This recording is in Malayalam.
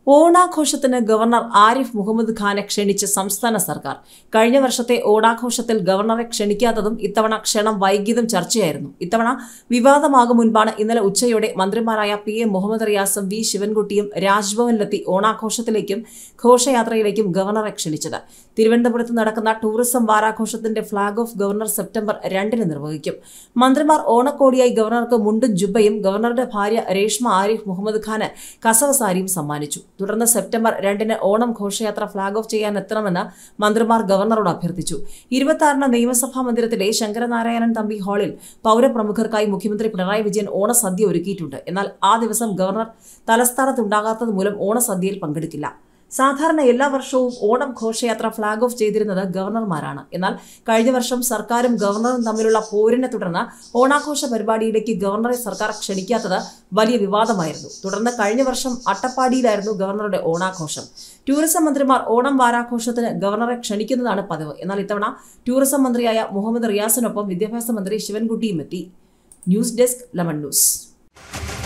ഓണാഘോഷത്തിന് ഗവർണർ ആരിഫ് മുഹമ്മദ് ഖാനെ ക്ഷണിച്ച് സംസ്ഥാന സർക്കാർ കഴിഞ്ഞ വർഷത്തെ ഓണാഘോഷത്തിൽ ഗവർണറെ ക്ഷണിക്കാത്തതും ഇത്തവണ ക്ഷണം വൈകിയതും ചർച്ചയായിരുന്നു ഇത്തവണ വിവാദമാകും മുൻപാണ് ഇന്നലെ ഉച്ചയോടെ മന്ത്രിമാരായ പി എ മുഹമ്മദ് റിയാസും വി ശിവൻകുട്ടിയും രാജ്ഭവനിലെത്തി ഓണാഘോഷത്തിലേക്കും ഘോഷയാത്രയിലേക്കും ഗവർണറെ ക്ഷണിച്ചത് തിരുവനന്തപുരത്ത് നടക്കുന്ന ടൂറിസം വാരാഘോഷത്തിന്റെ ഫ്ളാഗ് ഓഫ് ഗവർണർ സെപ്റ്റംബർ രണ്ടിന് നിർവഹിക്കും മന്ത്രിമാർ ഓണക്കോടിയായി ഗവർണർക്ക് മുണ്ടും ജുബയും ഗവർണറുടെ ഭാര്യ രേഷ്മ ആരിഫ് മുഹമ്മദ് ഖാന് കസവ സാരിയും സമ്മാനിച്ചു തുടർന്ന് സെപ്റ്റംബർ രണ്ടിന് ഓണം ഘോഷയാത്ര ഫ്ളാഗ് ഓഫ് ചെയ്യാൻ എത്തണമെന്ന് മന്ത്രിമാർ ഗവർണറോട് അഭ്യർത്ഥിച്ചു ഇരുപത്തിയാറിന് നിയമസഭാ മന്ദിരത്തിലെ ശങ്കരനാരായണൻ തമ്പി ഹാളിൽ പൗരപ്രമുഖർക്കായി മുഖ്യമന്ത്രി പിണറായി വിജയൻ ഓണസദ്യ ഒരുക്കിയിട്ടുണ്ട് എന്നാൽ ആ ദിവസം ഗവർണർ തലസ്ഥാനത്തുണ്ടാകാത്തത് മൂലം ഓണസദ്യയിൽ പങ്കെടുക്കില്ല സാധാരണ എല്ലാ വർഷവും ഓണം ഘോഷയാത്ര ഫ്ളാഗ് ഓഫ് ചെയ്തിരുന്നത് ഗവർണർമാരാണ് എന്നാൽ കഴിഞ്ഞ വർഷം സർക്കാരും ഗവർണറും തമ്മിലുള്ള പോരിനെ തുടർന്ന് ഓണാഘോഷ പരിപാടിയിലേക്ക് ഗവർണറെ സർക്കാർ ക്ഷണിക്കാത്തത് വലിയ വിവാദമായിരുന്നു തുടർന്ന് കഴിഞ്ഞ വർഷം അട്ടപ്പാടിയിലായിരുന്നു ഗവർണറുടെ ഓണാഘോഷം ടൂറിസം മന്ത്രിമാർ ഓണം വാരാഘോഷത്തിന് ഗവർണറെ ക്ഷണിക്കുന്നതാണ് പതിവ് എന്നാൽ ഇത്തവണ ടൂറിസം മന്ത്രിയായ മുഹമ്മദ് റിയാസിനൊപ്പം വിദ്യാഭ്യാസ മന്ത്രി ശിവൻകുട്ടിയും എത്തി ന്യൂസ് ഡെസ്ക് ലെമൺ ന്യൂസ്